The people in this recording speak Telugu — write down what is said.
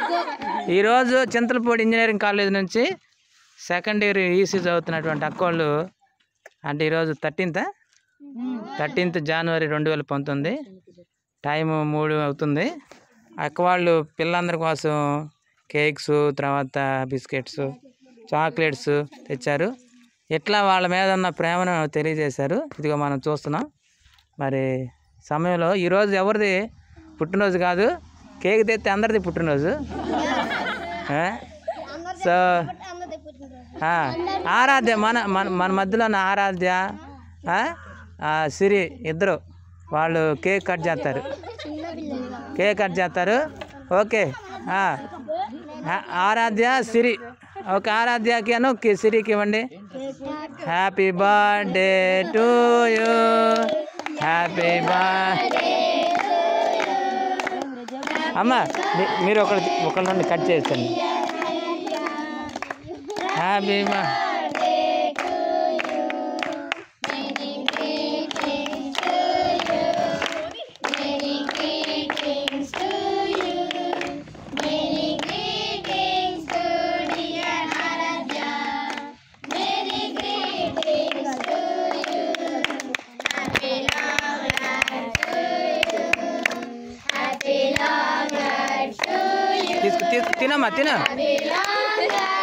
ఈరోజు చింతలపూడి ఇంజనీరింగ్ కాలేజ్ నుంచి సెకండ్ ఇయర్ ఈసీ చదువుతున్నటువంటి అక్కోళ్ళు అంటే ఈరోజు థర్టీన్త్ థర్టీన్త్ జనవరి రెండు వేల పంతొమ్మిది టైం మూడు అవుతుంది అక్క వాళ్ళు పిల్లలందరి కోసం కేక్స్ తర్వాత బిస్కెట్స్ చాక్లెట్స్ తెచ్చారు ఇట్లా వాళ్ళ మీద ఉన్న ప్రేమను తెలియజేశారు ఇదిగో మనం చూస్తున్నాం మరి సమయంలో ఈరోజు ఎవరిది పుట్టినరోజు కాదు కేక్ తెస్తే అందరిది పుట్టినరోజు ఆ? సో ఆ, ఆరాధ్య మన మన మన మధ్యలో ఉన్న ఆరాధ్య ఆ? ఆ, సిరి ఇద్దరు వాళ్ళు కేక్ కట్ చేస్తారు కేక్ కట్ చేస్తారు ఓకే ఆ. ఆ- ఆరాధ్య సిరి ఓకే ఆరాధ్యకి అను కి- సిరికి ఇవ్వండి happy birthday to you happy birthday అమ్మ మీ- మీరు ఒకరు ఒకళ్ళ నుండి కట్ చేయండి హ్యాపీ బర్త్డే తీసుకు తీసుకు తినమ్మా తిన